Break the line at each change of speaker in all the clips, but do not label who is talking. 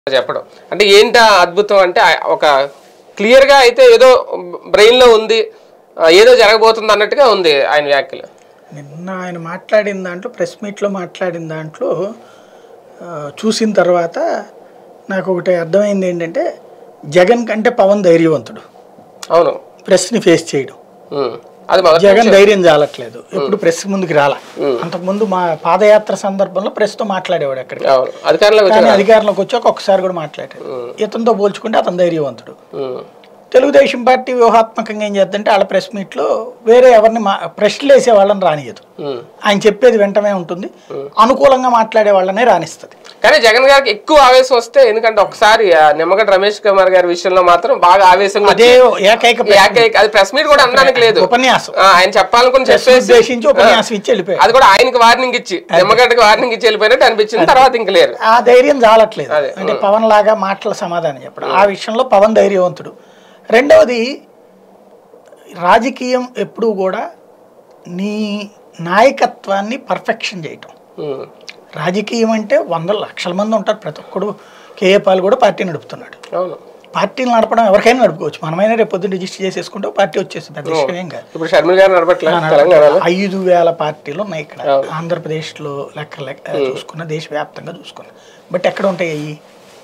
చెప్పడం అంటే ఏంటా అద్భుతం అంటే ఆ- ఒక క్లియర్ గా అయితే ఏదో బ్రెయిన్ లో ఉంది ఆ, ఏదో జరగబోతుంది అన్నట్టుగా ఉంది ఆయన వ్యాఖ్యలు
నిన్న ఆయన మాట్లాడిన దాంట్లో ప్రెస్ మీట్లో మాట్లాడిన దాంట్లో ఆ, చూసిన తర్వాత నాకు ఒకటి అర్థమైంది ఏంటంటే జగన్ కంటే పవన్ ధైర్యవంతుడు
అవును
ప్రెస్ని ఫేస్ చేయడం
ఉమ్. అది మొదటి
జగన్ ధైర్యం చాలట్లేదు ఎప్పుడు ప్రెస్ ముందుకు రాలా అంతకుముందు మా పాదయాత్ర సందర్భంలో ప్రెస్తో మాట్లాడేవాడు అక్కడికి
అవును అధికారంలో వచ్చి
కానీ అధికారంలోకి వచ్చాక ఒక్కసారి కూడా మాట్లాడాడు ఇతనితో పోల్చుకుంటే అతను ధైర్యవంతుడు
ఉమ్.
తెలుగుదేశం పార్టీ వ్యూహాత్మకంగా ఏం చేద్దంటే వాళ్ళ ప్రెస్ మీట్లో వేరే ఎవరిని మా ప్రశ్నలు వేసే వాళ్ళని రానియదు
ఉమ్.
ఆయన చెప్పేది వెంటనే ఉంటుంది అనుకూలంగా మాట్లాడే వాళ్ళనే రాణిస్తుంది
కానీ జగన్ గారికి ఎక్కువ ఆవేశం వస్తే ఎందుకంటే ఒకసారి ఆ నిమ్మగడ్డ రమేష్ కుమార్ గారి విషయంలో మాత్రం బాగా ఆవేశంగా
అదే ఏకైక
వచ్చి ఏకైక అది ప్రెస్ మీట్ కూడా అనడానికి లేదు
ఉపన్యాసం
ఆ, ఆయన చెప్పాలనుకుని చెప్పేసి
ఉద్దేశించి ఉపన్యాసం ఇచ్చి వెళ్ళిపోయాడు
అది కూడా ఆయనకి వార్నింగ్ ఇచ్చి నిమ్మగడ్డకి వార్నింగ్ ఇచ్చి వెళ్ళిపోయినట్టు అనిపించింది తర్వాత ఇంక లేరు
ఆ ధైర్యం చాలట్లేదు
అదే,
అంటే పవన్ లాగా మాటల సమాధానం చెప్పడం ఆ విషయంలో పవన్ ధైర్యవంతుడు రెండవది రాజకీయం ఎప్పుడూ కూడా నీ నాయకత్వాన్ని పర్ఫెక్షన్ చేయటం
ఉమ్.
రాజకీయం అంటే వందల లక్షల మంది ఉంటారు ప్రతి ఒక్కడు కేఏ పాల్ కూడా పార్టీ నడుపుతున్నాడు
అవును
పార్టీలు నడపడం ఎవరికైనా నడుపుకోవచ్చు మనమైనా రేపు పొద్దున్న రిజిస్టర్ చేసేసుకుంటే పార్టీ వచ్చేస్తుంది పెద్ద విషయం ఏం కాదు
ఇప్పుడు షర్మిల గారు నడపట్లేదు తెలంగాణలో
ఐదు వేల పార్టీలు ఉన్నాయి ఇక్కడ ఆంధ్రప్రదేశ్లో లెక్క లెక్క చూసుకున్న దేశవ్యాప్తంగా చూసుకున్న బట్ ఎక్కడ ఉంటాయి అవి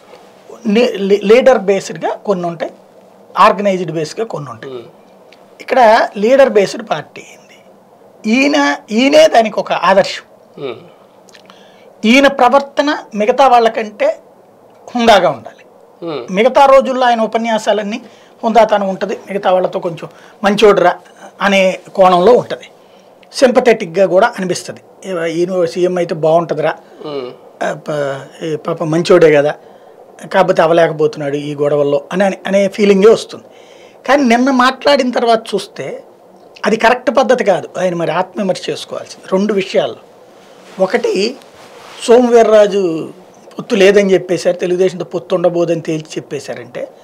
లీడర్ బేస్డ్గా కొన్ని ఉంటాయి ఆర్గనైజ్డ్ బేస్డ్గా కొన్ని ఉంటాయి
ఉమ్.
ఇక్కడ లీడర్ బేస్డ్ పార్టీ అయింది ఈయన ఈయనే దానికి ఒక ఆదర్శం
ఉమ్.
ఈయన ప్రవర్తన మిగతా వాళ్ళకంటే హుందాగా ఉండాలి
ఉమ్.
మిగతా రోజుల్లో ఆయన ఉపన్యాసాలన్నీ హుందాతనం ఉంటుంది మిగతా వాళ్ళతో కొంచెం మంచోడురా అనే కోణంలో ఉంటుంది సింపథెటిక్గా కూడా అనిపిస్తుంది ఏ- ఈయన సీఎం అయితే బాగుంటుందిరా
ఉమ్.
ఆ, ప- ఈ పాప మంచోడే కదా కాకపోతే అవ్వలేకపోతున్నాడు ఈ గొడవల్లో అని అని- అనే ఫీలింగే వస్తుంది కానీ నిన్న మాట్లాడిన తర్వాత చూస్తే అది కరెక్ట్ పద్ధతి కాదు ఆయన మరి ఆత్మవిమర్శ చేసుకోవాల్సింది రెండు విషయాల్లో ఒకటి సోమవీర్రాజు పొత్తు లేదని చెప్పేశారు తెలుగుదేశంతో పొత్తు ఉండబోదని తేల్చి చెప్పేశారంటే